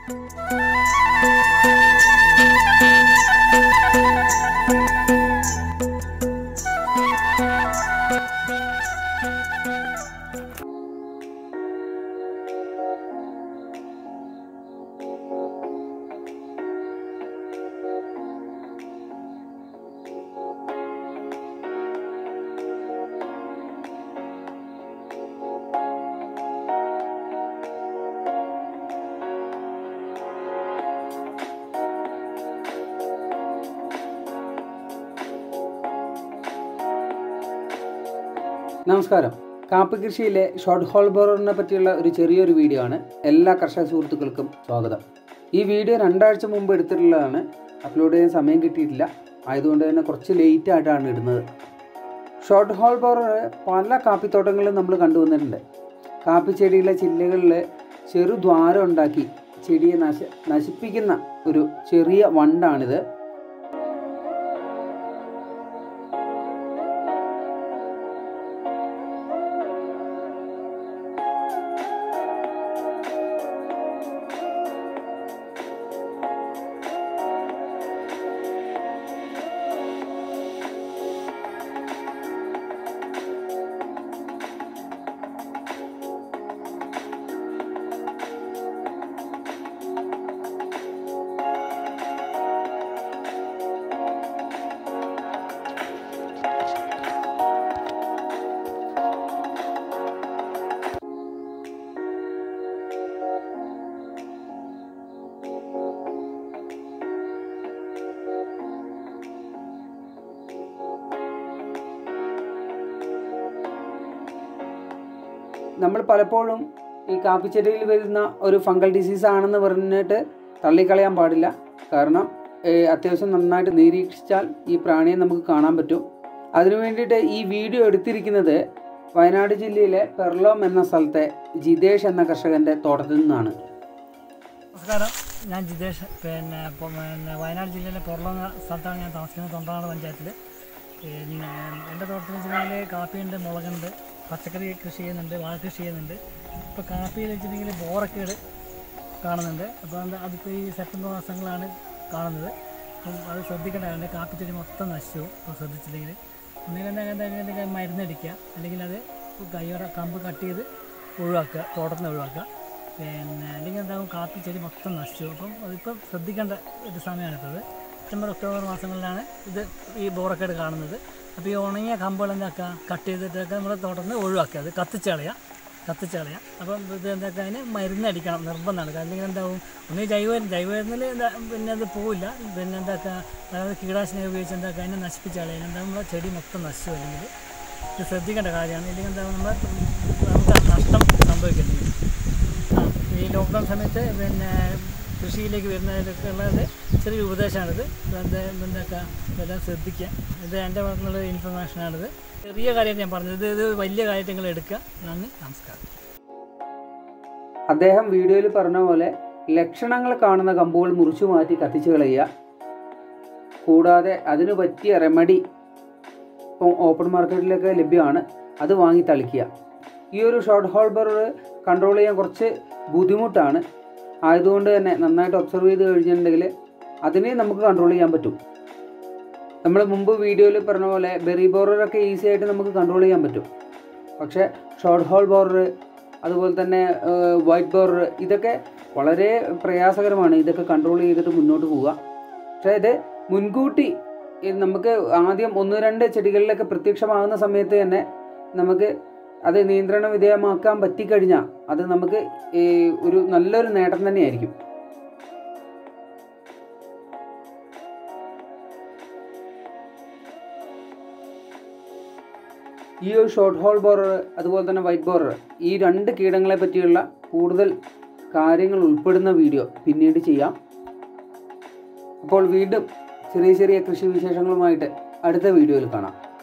നമസ്കാരം കാപ്പി കൃഷിയിലെ short whole ബോററിനെ പറ്റിയുള്ള ഒരു ചെറിയൊരു വീഡിയോ ആണ് എല്ലാ കർഷക സുഹൃത്തുക്കൾക്കും സ്വാഗതം ഈ വീഡിയോ രണ്ടാഴ്ച മുമ്പ് എടുത്തിട്ടുള്ളതാണ് അപ്ലോഡ് ചെയ്യാൻ സമയം കിട്ടിയിട്ടില്ല ആയതുകൊണ്ട് തന്നെ കുറച്ച് ലേറ്റ് ആയിട്ടാണ് ഇടുന്നത് ഷോർട്ട് ഹോൾ ബോറർ പല കാപ്പിത്തോട്ടങ്ങളിലും നമ്മൾ കണ്ടുവന്നിട്ടുണ്ട് കാപ്പി ചെടിയിലെ ചില്ലകളിൽ ചെറു ദ്വാരം ഉണ്ടാക്കി ചെടിയെ നശ നശിപ്പിക്കുന്ന ഒരു ചെറിയ വണ്ടാണിത് നമ്മൾ പലപ്പോഴും ഈ കാപ്പിച്ചെടിയിൽ വരുന്ന ഒരു ഫംഗൽ ഡിസീസ് ആണെന്ന് പറഞ്ഞിട്ട് തള്ളിക്കളയാൻ പാടില്ല കാരണം ഏഹ്, അത്യാവശ്യം നന്നായിട്ട് നിരീക്ഷിച്ചാൽ ഈ പ്രാണിയെ നമുക്ക് കാണാൻ പറ്റും അതിനു വേണ്ടിയിട്ട് ഈ വീഡിയോ എടുത്തിരിക്കുന്നത് വയനാട് ജില്ലയിലെ പെർലോം എന്ന സ്ഥലത്തെ ജിതേഷ് എന്ന കർഷകൻ്റെ തോട്ടത്തിൽ നിന്നാണ് നമസ്കാരം ഞാൻ ജിതേഷ് പിന്നെ ഇപ്പം പിന്നെ വയനാട് ജില്ലയിലെ പൊറളങ്ങ സ്ഥലത്താണ് ഞാൻ താമസിക്കുന്നത് തൊണ്ടനാട് പഞ്ചായത്തിൽ പിന്നെ എൻ്റെ തോട്ടത്തിൽ വെച്ചിട്ടുണ്ടെങ്കിൽ കാപ്പിയുണ്ട് മുളകുണ്ട് പച്ചക്കറി കൃഷി ചെയ്യുന്നുണ്ട് വാഴ കൃഷി ചെയ്യുന്നുണ്ട് ഇപ്പോൾ കാപ്പിയിൽ വെച്ചിട്ടുണ്ടെങ്കിൽ ബോറക്കേട് കാണുന്നുണ്ട് അപ്പോൾ അത് അതിപ്പോൾ ഈ സെപ്റ്റംബർ മാസങ്ങളാണ് കാണുന്നത് അപ്പം അത് ശ്രദ്ധിക്കേണ്ട കാര്യം കാപ്പി ചെടി മൊത്തം നശിച്ചു അപ്പോൾ ശ്രദ്ധിച്ചില്ലെങ്കിൽ ഒന്നുകിൽ എന്താ എന്താ എന്തെങ്കിലും മരുന്നടിക്കുക അല്ലെങ്കിൽ അത് കൈയോടെ കമ്പ് കട്ട് ചെയ്ത് ഒഴിവാക്കുക തോട്ടത്തിൽ നിന്ന് ഒഴിവാക്കുക പിന്നെ അല്ലെങ്കിൽ എന്താകും കാപ്പി ചെടി മൊത്തം നശിച്ചു അപ്പം അതിപ്പം ശ്രദ്ധിക്കേണ്ട ഒരു സമയമാണിപ്പോൾ സെപ്റ്റംബർ ഒക്ടോബർ മാസങ്ങളിലാണ് ഇത് ഈ ബോറക്കേട് കാണുന്നത് അപ്പോൾ ഈ ഉണങ്ങിയ കമ്പുകൾ എന്താക്കുക കട്ട് ചെയ്തിട്ടൊക്കെ നമ്മുടെ തോട്ടത്തിൽ നിന്ന് ഒഴിവാക്കുക അത് കത്തിച്ച് കളയുക കത്തിച്ച് കളയാം അപ്പം ഇത് എന്താക്കുക അതിന് മരുന്നടിക്കണം നിർബന്ധമാണ് അല്ലെങ്കിൽ എന്താവും ഒന്ന് ജൈവ ജൈവമരുന്നിൽ എന്താ പിന്നെ അത് പോവില്ല പിന്നെ എന്താക്കുക അതായത് കീടനാശിനി ഉപയോഗിച്ച് എന്താക്കുക അതിനെ നശിപ്പിച്ച് കളയാൻ എന്താ നമ്മളെ ചെടി മൊത്തം നശിച്ചു അല്ലെങ്കിൽ ഇത് ശ്രദ്ധിക്കേണ്ട കാര്യമാണ് ഇല്ലെങ്കിൽ എന്താ നമ്മൾ നമുക്ക് നഷ്ടം സംഭവിക്കുന്നത് ആ ഈ ലോക്ക്ഡൗൺ സമയത്ത് പിന്നെ കൃഷിയിലേക്ക് വരുന്നതിലൊക്കെ ഉള്ളത് ചെറിയ ഉപദേശമാണിത് അത് എന്താക്കുക ഇതെല്ലാം ശ്രദ്ധിക്കുക ഇത് എൻ്റെ ഭാഗത്തുനിന്നുള്ള ഇൻഫർമേഷനാണിത് ചെറിയ കാര്യമായിട്ട് ഞാൻ പറഞ്ഞത് ഇത് ഇത് വലിയ കാര്യമായിട്ട് നിങ്ങൾ എടുക്കുക നന്ദി നമസ്കാരം അദ്ദേഹം വീഡിയോയിൽ പറഞ്ഞ പോലെ ലക്ഷണങ്ങൾ കാണുന്ന കമ്പുകൾ മുറിച്ചു മാറ്റി കത്തിച്ചു കളയുക കൂടാതെ അതിന് പറ്റിയ റെമഡി ഇപ്പം ഓപ്പൺ മാർക്കറ്റിലൊക്കെ ലഭ്യമാണ് അത് വാങ്ങി തളിക്കുക ഈ ഒരു ഷോർട്ട് ഹോൾ ബറർ കൺട്രോൾ ചെയ്യാൻ കുറച്ച് ബുദ്ധിമുട്ടാണ് ആയതുകൊണ്ട് തന്നെ നന്നായിട്ട് ഒബ്സർവ് ചെയ്ത് കഴിഞ്ഞിട്ടുണ്ടെങ്കിൽ അതിനെ നമുക്ക് കൺട്രോൾ ചെയ്യാൻ പറ്റും നമ്മൾ മുമ്പ് വീഡിയോയിൽ പറഞ്ഞ പോലെ ബെറി ബോററൊക്കെ ഈസി ആയിട്ട് നമുക്ക് കൺട്രോൾ ചെയ്യാൻ പറ്റും പക്ഷേ ഷോർട്ട് ഹോൾ ബോറർ അതുപോലെ തന്നെ വൈറ്റ് ബോറർ ഇതൊക്കെ വളരെ പ്രയാസകരമാണ് ഇതൊക്കെ കൺട്രോൾ ചെയ്തിട്ട് മുന്നോട്ട് പോവുക പക്ഷേ ഇത് മുൻകൂട്ടി ഇത് നമുക്ക് ആദ്യം ഒന്ന് രണ്ട് ചെടികളിലൊക്കെ പ്രത്യക്ഷമാകുന്ന സമയത്ത് തന്നെ നമുക്ക് അത് നിയന്ത്രണ വിധേയമാക്കാൻ പറ്റിക്കഴിഞ്ഞാൽ അത് നമുക്ക് ഈ ഒരു നല്ലൊരു നേട്ടം തന്നെയായിരിക്കും ഈ ഒരു ഷോർട്ട് ഹോൾ ബോറർ അതുപോലെ തന്നെ വൈറ്റ് ബോറർ ഈ രണ്ട് കീടങ്ങളെ പറ്റിയുള്ള കൂടുതൽ കാര്യങ്ങൾ ഉൾപ്പെടുന്ന വീഡിയോ പിന്നീട് ചെയ്യാം അപ്പോൾ വീണ്ടും ചെറിയ ചെറിയ കൃഷി വിശേഷങ്ങളുമായിട്ട് അടുത്ത വീഡിയോയിൽ കാണാം